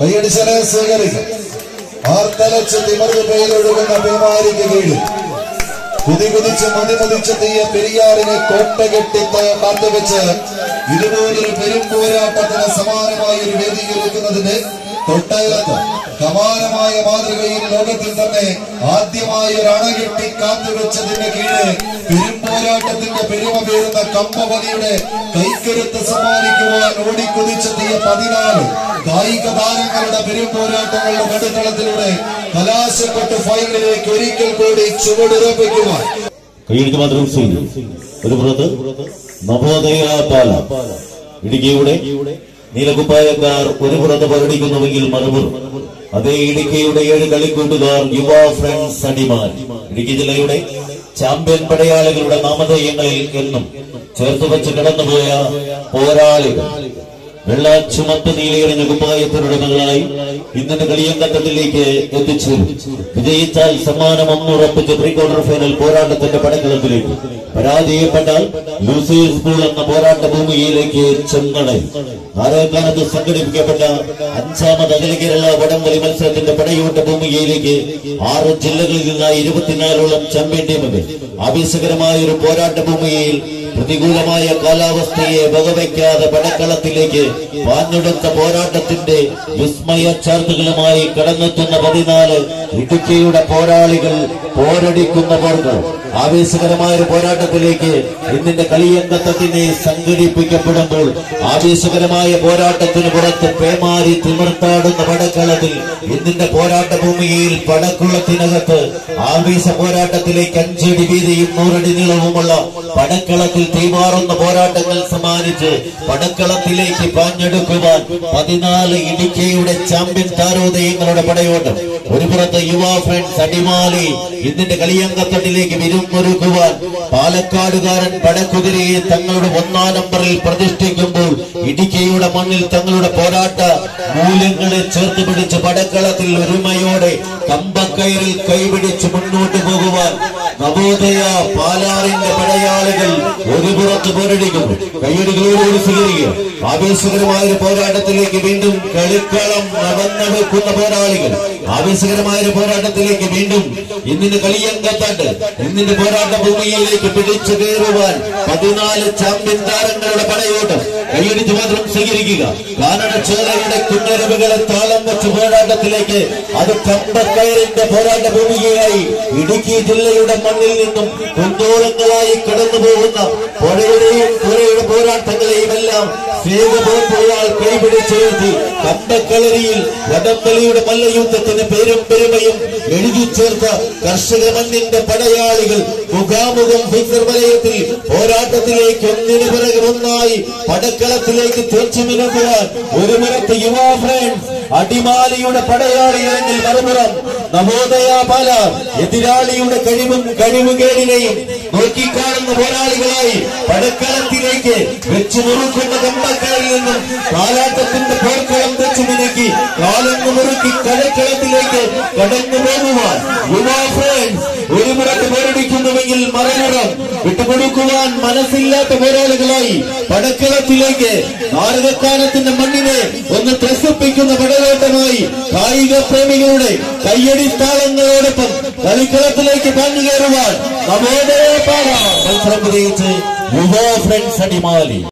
കൈയടിച്ചനെ സ്വീകരിക്കും ആർത്തലച്ച് തിമർന്ന് പെയ്തൊഴുകുന്ന പേമാരിക്ക് കീഴിൽ കുതി കുതിച്ച് മതി മുതിച്ച് തീയ പെരിയാറിനെ കോട്ടകെട്ടി കാത്തുവെച്ച് ഇതുപോലൊരു പെരും പോരാട്ടത്തിന് സമാനമായ ഒരു വേദിയിൽ വെക്കുന്നതിന് തൊട്ടയലത്ത് സമാനമായ മാതൃകയിൽ ലോകത്തിൽ തന്നെ ആദ്യമായി ഒരു അണകെട്ടി കാത്തുവെച്ചതിന് കീഴ് പെരുമ്പോരാട്ടത്തിന്റെ പെരുമ പേരുന്ന കമ്പവതിയുടെ കൈക്കരുത്ത് സമ്മാനിക്കുവാൻ ഓടിക്കുതിച്ചെത്തിയ പതിനാല് കായിക താരങ്ങളുടെ പെരുമ്പോരാട്ടങ്ങളുടെ നടുത്തളത്തിലൂടെ കലാശപ്പെട്ട് ഫൈനലിലേക്ക് ഒരിക്കൽ കൂടി ചുവടുറപ്പിക്കുവാൻ കൈയെടുത്ത് മാത്രം ചെയ്തു ഒരു പുറത്ത് നവോദയ പാല ഇടുക്കിയുടെ നീലകുപ്പായക്കാർ ഒരു പുറത്ത് പകടിക്കുന്നുവെങ്കിൽ മറുപുറം അതേ ഇടുക്കിയുടെ ഏഴ് കളിക്കൂട്ടുകാർ യുവ ഫ്രണ്ട്സ് അടിമാൻ ഇടുക്കി ജില്ലയുടെ ചാമ്പ്യൻ പടയാളികളുടെ നാമധേയങ്ങളിൽ എന്നും ചേർത്ത് വെച്ച് കടന്നുപോയ പോരാളികൾ വെള്ള ചുമത്ത് നീലയെറിഞ്ഞ കുപ്പായത്തിനുടമകളായി ഇന്നത്തെ കളിയങ്കത്തത്തിലേക്ക് എത്തിച്ചേരും വിജയിച്ചാൽ സമ്മാനം ഒന്നുറപ്പിച്ച് പ്രീ ക്വാർട്ടർ ഫൈനൽ പോരാട്ടത്തിന്റെ പടക്കളത്തിലേക്ക് പരാജയപ്പെട്ടാൽ ലൂസേഴ്സ് സ്കൂൾ എന്ന പോരാട്ട ഭൂമിയിലേക്ക് ചെന്നടയും ആരോഗ്യകാലത്ത് സംഘടിപ്പിക്കപ്പെട്ട അഞ്ചാമത് അഖില കേരള വടംവലി മത്സരത്തിന്റെ പടയോട്ട ഭൂമികയിലേക്ക് ആറ് ജില്ലകളിൽ നിന്നായി ഇരുപത്തിനാലോളം ചാമ്പ്യൻ ടീമുകൾ ആവേശകരമായ ഒരു പോരാട്ട ഭൂമിയിൽ പ്രതികൂലമായ കാലാവസ്ഥയെ വകവയ്ക്കാതെ പടക്കളത്തിലേക്ക് പാഞ്ഞെടുത്ത പോരാട്ടത്തിന്റെ വിസ്മയ ചാർത്തുകളുമായി കടന്നെത്തുന്ന പതിനാല് ഇടുക്കിയുടെ പോരാളികൾ പോരടിക്കുന്ന പോർകൾ ആവേശകരമായ ഒരു പോരാട്ടത്തിലേക്ക് ഇന്നിന്റെ കളിയങ്കത്തത്തിനെ സംഘടിപ്പിക്കപ്പെടുമ്പോൾ ആവേശകരമായ പോരാട്ടത്തിന് പുറത്ത് പേമാരി തിമിർത്താടുന്ന പടക്കളത്തിൽ ഇന്നിന്റെ പോരാട്ട ഭൂമിയിൽ പടക്കുളത്തിനകത്ത് ആവേശ പോരാട്ടത്തിലേക്ക് അഞ്ചടി വീതിയും നൂറടി നീളവുമുള്ള പടക്കളത്തിൽ തീമാറുന്ന പോരാട്ടങ്ങൾ സമ്മാനിച്ച് പടക്കളത്തിലേക്ക് പാഞ്ഞെടുക്കുവാൻ പതിനാല് ഇടുക്കിയുടെ ചാമ്പ്യൻ താരോദയങ്ങളുടെ പടയോട്ടം ഒരു പുറത്ത് യുവ ഫ്രണ്ട്സ് അടിമാലി ഇന്നിന്റെ കളിയങ്കത്തട്ടിലേക്ക് വിരുന്നൊരുക്കുവാൻ പാലക്കാടുകാരൻ പടക്കുതിരയെ തങ്ങളുടെ ഒന്നാം നമ്പറിൽ പ്രതിഷ്ഠിക്കുമ്പോൾ ഇടുക്കിയുടെ മണ്ണിൽ തങ്ങളുടെ പോരാട്ട മൂല്യങ്ങളെ ചേർത്ത് പിടിച്ച് പടക്കളത്തിൽ ഒരുമയോടെ കമ്പക്കയറിൽ കൈപിടിച്ച് മുന്നോട്ട് പോകുവാൻ നവോദയ പാലാറിന്റെ പടയാളികൾ ഒരു പുറത്ത് പോരടിക്കുന്നു കൈയടികളോടുകൂടി സ്വീകരിക്കുക ആവേശകരമായ ഒരു പോരാട്ടത്തിലേക്ക് വീണ്ടും കളിക്കളം നടന്നെടുക്കുന്ന പോരാളികൾ ആവേശകരമായ ഒരു പോരാട്ടത്തിലേക്ക് വീണ്ടും ഇന്നിന് കളിയങ്കത്താണ്ട് ഇന്നിന്റെ പോരാട്ട ഭൂമിയിലേക്ക് പിടിച്ചു കയറുവാൻ പതിനാല് ചാമ്പ്യൻ താരങ്ങളുടെ പടയോട്ടം കൈയടിച്ച് മാത്രം സ്വീകരിക്കുക കാനഡ ചോലയുടെ കുഞ്ഞരവുകളെ താളം വെച്ച് പോരാട്ടത്തിലേക്ക് അത് കമ്പക്കയറിന്റെ പോരാട്ട ഭൂമികയായി ഇടുക്കി ജില്ലയുടെ മണ്ണിൽ നിന്നും കുന്തോളങ്ങളായി കടന്നു പോകുന്ന പുഴയുടെയും പുഴയുടെ പോരാട്ടങ്ങളെയും എല്ലാം സ്നേഹബോധയാൽ കൈപിടിച്ചുയർത്തി കമ്പക്കളരിയിൽ വടംവലിയുടെ മല്ലയുദ്ധത്തിന് പേരും പെരുമയും എഴുതി ചേർത്ത കർഷക മണ്ണിന്റെ പടയാളികൾ മുഖാമുഖം ഫിക്സർ വലയത്തിൽ പോരാട്ടത്തിലേക്ക് ഒന്നിനു പിറകെ ഒന്നായി പടക്കളത്തിലേക്ക് തീർച്ചു മിനുക്കുവാൻ ഒരു മുറത്ത് യുവ ഫ്രണ്ട്സ് അടിമാലിയുടെ പടയാളികളെങ്കിൽ മറുപുറം നവോദയ പാല എതിരാളിയുടെ കഴിവും കഴിവുകേടിനെയും നോക്കിക്കാണുന്ന പോരാളികളായി പടക്കളത്തിലേക്ക് വെച്ചു മുറുക്കുന്ന കമ്പക്കളിൽ നിന്നും കാലാട്ടത്തിന്റെ പോർക്കളം വെച്ചു മിനുക്കി കാലങ്ങ് മുറുക്കി കടക്കളത്തിലേക്ക് കടന്നു പോകുവാൻ യുവ ഫ്രണ്ട്സ് ഒരു മുറത്ത് പോരടിക്കുന്നുവെങ്കിൽ മറുപുറം വിട്ടുകൊടുക്കുവാൻ മനസ്സില്ലാത്ത പോരാളികളായി പടക്കളത്തിലേക്ക് ഭാരതക്കാലത്തിന്റെ മണ്ണിനെ ഒന്ന് ത്രസിപ്പിക്കുന്ന പടയോട്ടമായി കായിക പ്രേമികളുടെ കയ്യടി താളങ്ങളോടൊപ്പം കളിക്കളത്തിലേക്ക് പാഞ്ഞു കയറുവാൻ നവോദയ പാല മത്സരം വിജയിച്ച് യുവ ഫ്രണ്ട്സ് അടിമാലി